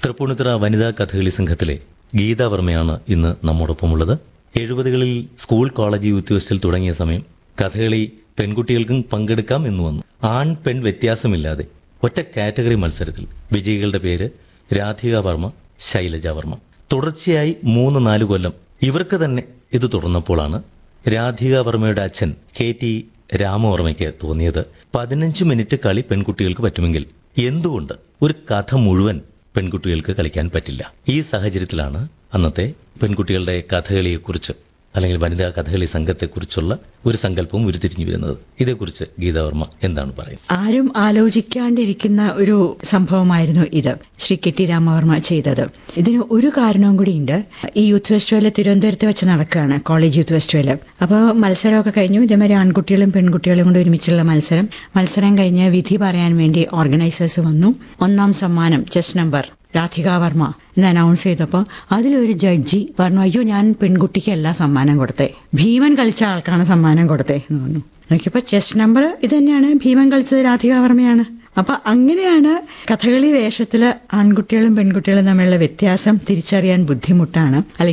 തൃപ്പൂണിത്തുറ വനിതാ കഥകളി സംഘത്തിലെ ഗീതാവർമ്മയാണ് ഇന്ന് നമ്മോടൊപ്പമുള്ളത് എഴുപതുകളിൽ സ്കൂൾ കോളേജ് യൂത്ത് ഫെസ്റ്റിൽ തുടങ്ങിയ സമയം കഥകളി പെൺകുട്ടികൾക്കും പങ്കെടുക്കാം എന്ന് വന്നു ആൺ പെൺ വ്യത്യാസമില്ലാതെ ഒറ്റ കാറ്റഗറി മത്സരത്തിൽ വിജയികളുടെ പേര് രാധിക വർമ്മ ശൈലജ വർമ്മ തുടർച്ചയായി മൂന്ന് നാല് കൊല്ലം ഇവർക്ക് തന്നെ ഇത് തുടർന്നപ്പോഴാണ് രാധിക വർമ്മയുടെ അച്ഛൻ കെ ടി രാമവർമ്മയ്ക്ക് തോന്നിയത് പതിനഞ്ച് മിനിറ്റ് കളി പെൺകുട്ടികൾക്ക് പറ്റുമെങ്കിൽ എന്തുകൊണ്ട് ഒരു കഥ മുഴുവൻ പെൺകുട്ടികൾക്ക് കളിക്കാൻ പറ്റില്ല ഈ സാഹചര്യത്തിലാണ് അന്നത്തെ പെൺകുട്ടികളുടെ കഥകളിയെക്കുറിച്ച് അല്ലെങ്കിൽ വനിതാ കഥകളി സംഘത്തെക്കുറിച്ചുള്ള ഒരു സങ്കല്പം ഉരുത്തിരിഞ്ഞു വരുന്നത് ഇതേക്കുറിച്ച് ഗീതാവർമ്മ എന്താണ് പറയുന്നത് ആരും ആലോചിക്കാണ്ടിരിക്കുന്ന ഒരു സംഭവമായിരുന്നു ഇത് ശ്രീ കെ ടി രാമവർമ്മ ചെയ്തത് ഇതിന് ഒരു കാരണവും കൂടിയുണ്ട് ഈ യൂത്ത് ഫെസ്റ്റിവൽ തിരുവനന്തപുരത്ത് വെച്ച് നടക്കുകയാണ് കോളേജ് യൂത്ത് ഫെസ്റ്റിവൽ അപ്പോൾ മത്സരമൊക്കെ കഴിഞ്ഞു ഇതേമാതിരി ആൺകുട്ടികളും പെൺകുട്ടികളും കൂടി ഒരുമിച്ചുള്ള മത്സരം മത്സരം കഴിഞ്ഞ് വിധി പറയാൻ വേണ്ടി ഓർഗനൈസേഴ്സ് വന്നു ഒന്നാം സമ്മാനം ചെസ് നമ്പർ രാധിക വർമ്മ എന്ന് അനൗൺസ് ചെയ്തപ്പോൾ അതിലൊരു ജഡ്ജി പറഞ്ഞു അയ്യോ ഞാൻ പെൺകുട്ടിക്കല്ല സമ്മാനം കൊടുത്തേ ഭീമൻ കളിച്ച ആൾക്കാണ് സമ്മാനം കൊടുത്തേ എന്ന് പറഞ്ഞു നോക്കിയപ്പോൾ ചെസ് നമ്പർ ഇത് തന്നെയാണ് ഭീമൻ കളിച്ചത് രാധിക വർമ്മയാണ് അപ്പൊ അങ്ങനെയാണ് കഥകളി വേഷത്തിൽ ആൺകുട്ടികളും പെൺകുട്ടികളും തമ്മിലുള്ള വ്യത്യാസം തിരിച്ചറിയാൻ ബുദ്ധിമുട്ടാണ് അല്ലെങ്കിൽ